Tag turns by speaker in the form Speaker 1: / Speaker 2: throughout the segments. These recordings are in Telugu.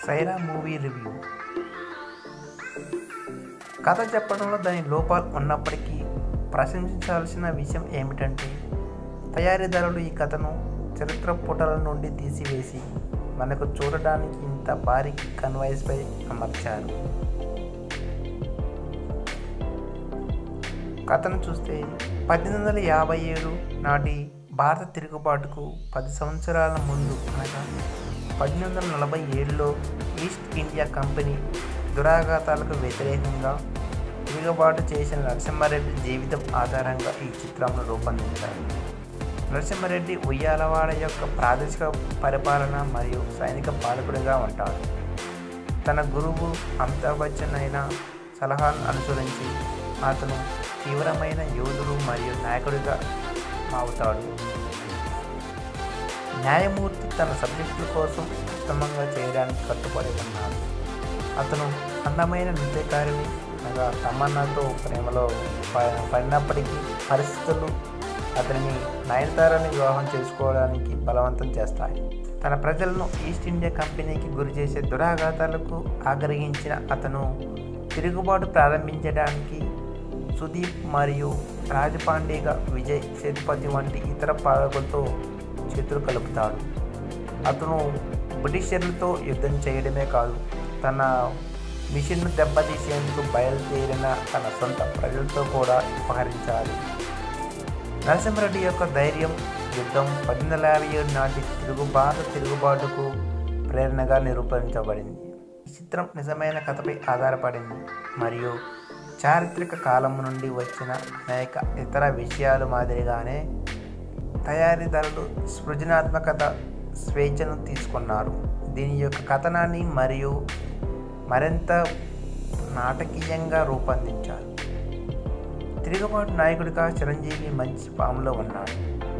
Speaker 1: సైరా మూవీ రివ్యూ కథ చెప్పడంలో దాని లోపాలు ఉన్నప్పటికీ ప్రశంసించాల్సిన విషయం ఏమిటంటే తయారీదారులు ఈ కథను చరిత్ర పుటల నుండి తీసివేసి మనకు చూడడానికి ఇంత భారీ కన్వాయిస్పై అమర్చారు కథను చూస్తే పద్దెనిమిది వందల యాభై ఏడు నాటి భారత తిరుగుబాటుకు పది సంవత్సరాల ముందు అనగా పద్దెనిమిది వందల నలభై ఏడులో ఈస్ట్ ఇండియా కంపెనీ దురాఘాతాలకు వ్యతిరేకంగా తిరుగుబాటు చేసిన నరసింహారెడ్డి జీవితం ఆధారంగా ఈ చిత్రంను రూపొందించారు నరసింహారెడ్డి ఉయ్యాలవాడ యొక్క ప్రాదేశిక పరిపాలన మరియు సైనిక పాలకుడిగా ఉంటాడు తన గురువు అమితాబ్ బచ్చన్ అయిన సలహాను అనుసరించి అతను తీవ్రమైన యోధుడు మరియు నాయకుడిగా అవుతాడు న్యాయమూర్తి తన సబ్జెక్టుల కోసం ఉత్తమంగా చేయడానికి కట్టుబడి ఉన్నాడు అతను అందమైన నృత్యకారిని అనగా తమన్నాతో ప్రేమలో ప- పడినప్పటికీ పరిస్థితులు అతనిని నయనతారని వివాహం చేసుకోవడానికి బలవంతం చేస్తాయి తన ప్రజలను ఈస్ట్ ఇండియా కంపెనీకి గురి చేసే దురాఘాతాలకు ఆగ్రహించిన అతను తిరుగుబాటు ప్రారంభించడానికి సుదీప్ మరియు రాజపాండేగా విజయ్ సేతుపతి వంటి ఇతర పాలకులతో చేతులు కలుపుతాడు అతను బ్రిటిషర్లతో యుద్ధం చేయడమే కాదు తన మిషన్ను దెబ్బతీసేందుకు బయలుదేరిన తన సొంత ప్రజలతో కూడా ఉపకరించాలి నరసింహారెడ్డి యొక్క ధైర్యం యుద్ధం పద్దెనిమిది వందల యాభై ఏడు నాటి తిరుగు భారత తిరుగుబాటుకు ప్రేరణగా నిరూపించబడింది ఈ చిత్రం నిజమైన కథపై ఆధారపడింది మరియు చారిత్రక కాలం నుండి వచ్చిన అనేక ఇతర విషయాలు మాదిరిగానే తయారీదారులు సృజనాత్మకత స్వేచ్ఛను తీసుకున్నారు దీని యొక్క కథనాన్ని మరియు మరింత నాటకీయంగా రూపొందించారు తిరుగుబాటు నాయకుడిగా చిరంజీవి మంచి ఫామ్లో ఉన్నాడు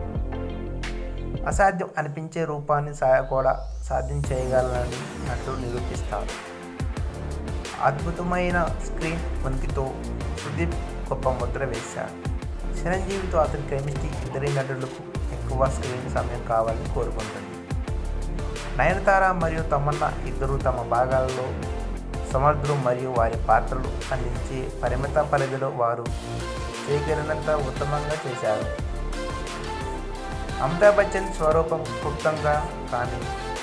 Speaker 1: అసాధ్యం అనిపించే రూపాన్ని సా కూడా సాధ్యం చేయగలనని నటుడు నిరూపిస్తారు అద్భుతమైన స్క్రీన్ ఉనికితో సుదీప్ గొప్ప ముద్ర వేశాడు చిరంజీవితో అతని కెమిస్ట్రీ ఇద్దరి నటులకు ఎక్కువ స్క్రీన్ సమయం కావాలని కోరుకుంటుంది నయనతార మరియు తమన్నా ఇద్దరు తమ భాగాలలో సమర్థులు మరియు వారి పాత్రలు అందించే పరిమిత పరిధిలో వారు చేయగలిగినంత ఉత్తమంగా చేశారు అమితాబ్ బచ్చన్ స్వరూపం క్లుప్తంగా కానీ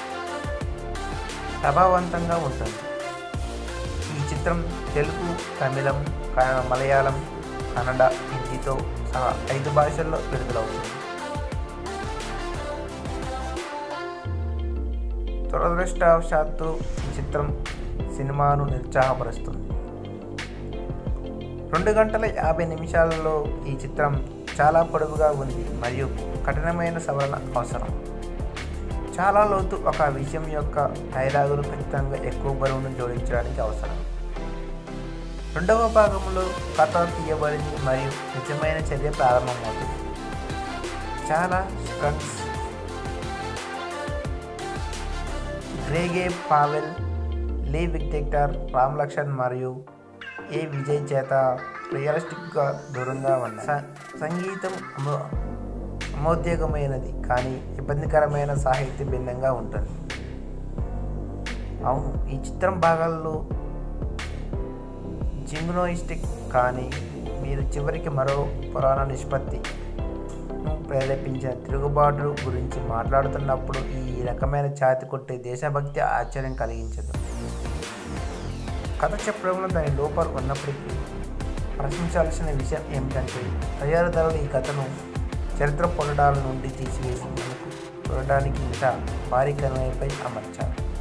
Speaker 1: ప్రభావవంతంగా ఉంటుంది ఈ చిత్రం తెలుగు తమిళం క- మలయాళం కన్నడ హిందీతో సహా ఐదు భాషల్లో విడుదలవుతుంది దురదృష్టవశాత్తు ఈ చిత్రం సినిమాను నిరుత్సాహపరుస్తుంది రెండు గంటల యాభై నిమిషాలలో ఈ చిత్రం చాలా పొడవుగా ఉంది మరియు కఠినమైన సవరణ అవసరం చాలా లోతు ఒక విషయం యొక్క డైలాగులు ఖచ్చితంగా ఎక్కువ బరువును జోడించడానికి అవసరం రెండవ భాగంలో కథ తీయబడింది మరియు నిజమైన చర్య ప్రారంభమవుతుంది చాలా స్టంట్స్ గ్రేగే పావెల్ లీ విక్టెక్టర్ రామ్ లక్ష్మణ్ మరియు ఏ విజయ్ చేత రియలిస్టిక్గా దూరంగా ఉన్నాయి స- సంగీతం అమో అమోద్యోగమైనది కానీ ఇబ్బందికరమైన సాహిత్య భిన్నంగా ఉంటుంది అవును ఈ చిత్రం భాగాల్లో జింగ్నోయిస్టిక్ కానీ మీరు చివరికి మరో పురాణ నిష్పత్తిను ప్రేరేపించిన తిరుగుబాటు గురించి మాట్లాడుతున్నప్పుడు ఈ రకమైన ఛాతి కొట్టే దేశభక్తి ఆశ్చర్యం కలిగించదు కథ చెప్పడంలో దాని లోపాలు ఉన్నప్పటికీ ప్రశ్నించాల్సిన విషయం ఏమిటంటే తయారీదారులు ఈ కథను చరిత్ర పొందడాల నుండి తీసివేసి మనకు చూడడానికి ఇంత భారీ కనుమపై అమర్చారు